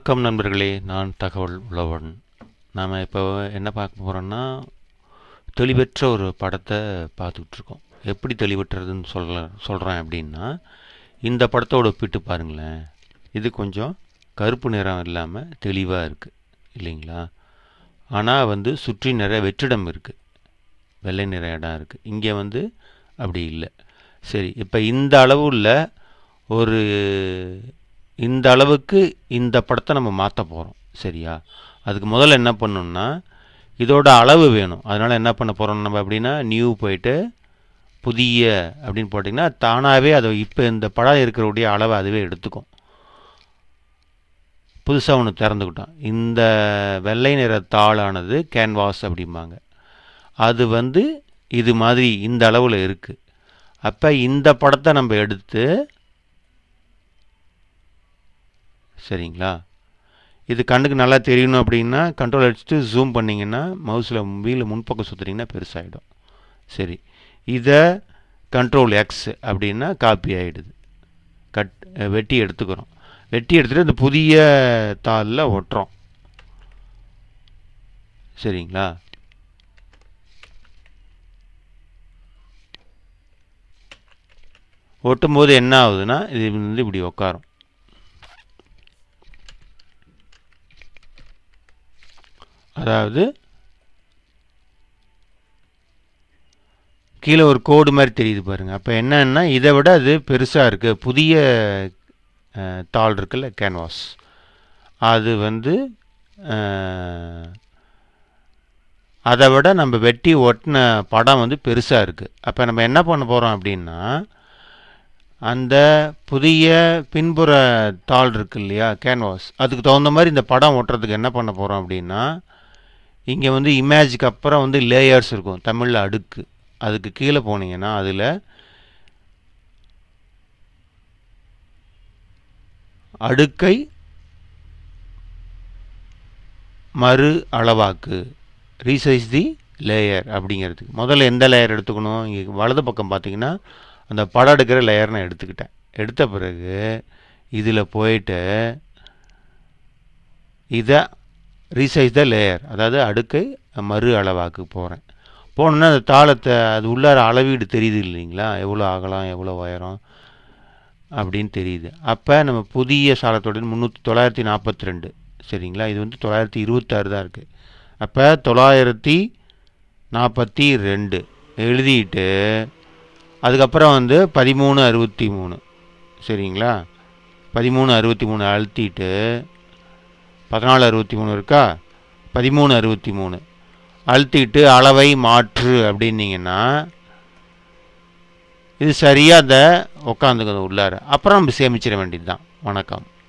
வணக்கம் நண்பர்களே நான் தகவல் உழவன் நாம் இப்போ என்ன பார்க்க போகிறோன்னா தெளிவற்ற ஒரு படத்தை பார்த்துக்கிட்டு இருக்கோம் எப்படி தெளிவற்றதுன்னு சொல்ல சொல்கிறேன் அப்படின்னா இந்த படத்தோட ஒப்பிட்டு பாருங்களேன் இது கொஞ்சம் கருப்பு நிறம் இல்லாமல் தெளிவாக இருக்குது இல்லைங்களா ஆனால் வந்து சுற்றி நிறைய வெற்றிடம் இருக்குது வெள்ளை நிற இடம் இருக்குது இங்கே வந்து அப்படி இல்லை சரி இப்போ இந்த அளவுள்ள ஒரு இந்த அளவுக்கு இந்த படத்தை நம்ம மாற்ற போகிறோம் சரியா அதுக்கு முதல்ல என்ன பண்ணணும்னா இதோட அளவு வேணும் அதனால் என்ன பண்ண போகிறோம் நம்ம அப்படின்னா நியூ போயிட்டு புதிய அப்படின்னு போட்டிங்கன்னா தானாகவே அதை இப்போ இந்த படம் இருக்கிறவுடைய அளவை அதுவே எடுத்துக்கும் புதுசாக ஒன்று திறந்துக்கிட்டோம் இந்த வெள்ளை நிற தாளானது கேன்வாஸ் அப்படிம்பாங்க அது வந்து இது மாதிரி இந்த அளவில் இருக்குது அப்போ இந்த படத்தை நம்ம எடுத்து சரிங்களா இது கண்ணுக்கு நல்லா தெரியணும் அப்படின்னா கண்ட்ரோல் அடிச்சுட்டு ஜூம் பண்ணிங்கன்னா மவுஸில் வீல் முன்பக்கம் சுற்றுறீங்கன்னா பெருசாகிடும் சரி இதை கண்ட்ரோல் எக்ஸ் அப்படின்னா காப்பி ஆகிடுது கட் வெட்டி எடுத்துக்கிறோம் வெட்டி எடுத்துகிட்டு இந்த புதிய தாளில் ஒட்டுறோம் சரிங்களா ஒட்டும்போது என்ன ஆகுதுன்னா இது வந்து இப்படி உட்காரும் அதாவது கீழே ஒரு கோடு மாதிரி தெரியுது பாருங்கள் அப்போ என்னன்னா இதை விட அது பெருசாக இருக்குது புதிய தாள் இருக்குல்ல கேன்வாஸ் அது வந்து அதை விட நம்ம வெட்டி ஒட்டின படம் வந்து பெருசாக இருக்குது அப்போ நம்ம என்ன பண்ண போகிறோம் அப்படின்னா அந்த புதிய பின்புற தாள் இருக்கு இல்லையா கேன்வாஸ் அதுக்கு தகுந்த மாதிரி இந்த படம் ஒட்டுறதுக்கு என்ன பண்ண போகிறோம் அப்படின்னா இங்கே வந்து இமேஜுக்கு அப்புறம் வந்து லேயர்ஸ் இருக்கும் தமிழில் அடுக்கு அதுக்கு கீழே போனீங்கன்னா அதில் அடுக்கை மறு அளவாக்கு ரீசைஸ் தி லேயர் அப்படிங்கிறதுக்கு முதல்ல எந்த லேயர் எடுத்துக்கணும் இங்கே வலது பக்கம் பார்த்தீங்கன்னா அந்த படம் எடுக்கிற லேயர் நான் எடுத்துக்கிட்டேன் எடுத்த பிறகு இதில் போயிட்டு இதை ரீசைஸ் த லேயர் அதாவது அடுக்கை மறு அளவாக்கு போகிறேன் போனோன்னா அந்த தாளத்தை அது உள்ளார அளவீடு தெரியுது இல்லைங்களா எவ்வளோ அகலம் எவ்வளோ உயரம் அப்படின்னு தெரியுது அப்போ நம்ம புதிய சாலத்தோட முந்நூற்றி தொள்ளாயிரத்தி நாற்பத்தி ரெண்டு சரிங்களா இது வந்து தொள்ளாயிரத்தி இருபத்தாறு தான் இருக்குது அப்போ தொள்ளாயிரத்தி நாற்பத்தி ரெண்டு எழுதிட்டு அதுக்கப்புறம் வந்து பதிமூணு அறுபத்தி மூணு சரிங்களா பதிமூணு அறுபத்தி மூணு அழுத்திட்டு பதினாலு அறுபத்தி மூணு இருக்கா பதிமூணு அறுபத்தி மூணு அழுத்திட்டு அளவை மாற்று அப்படின்னீங்கன்னா இது சரியாக அதை உட்காந்துக்கணும் உள்ளார அப்புறம் நம்ம சேமிச்சிட வேண்டியது தான் வணக்கம்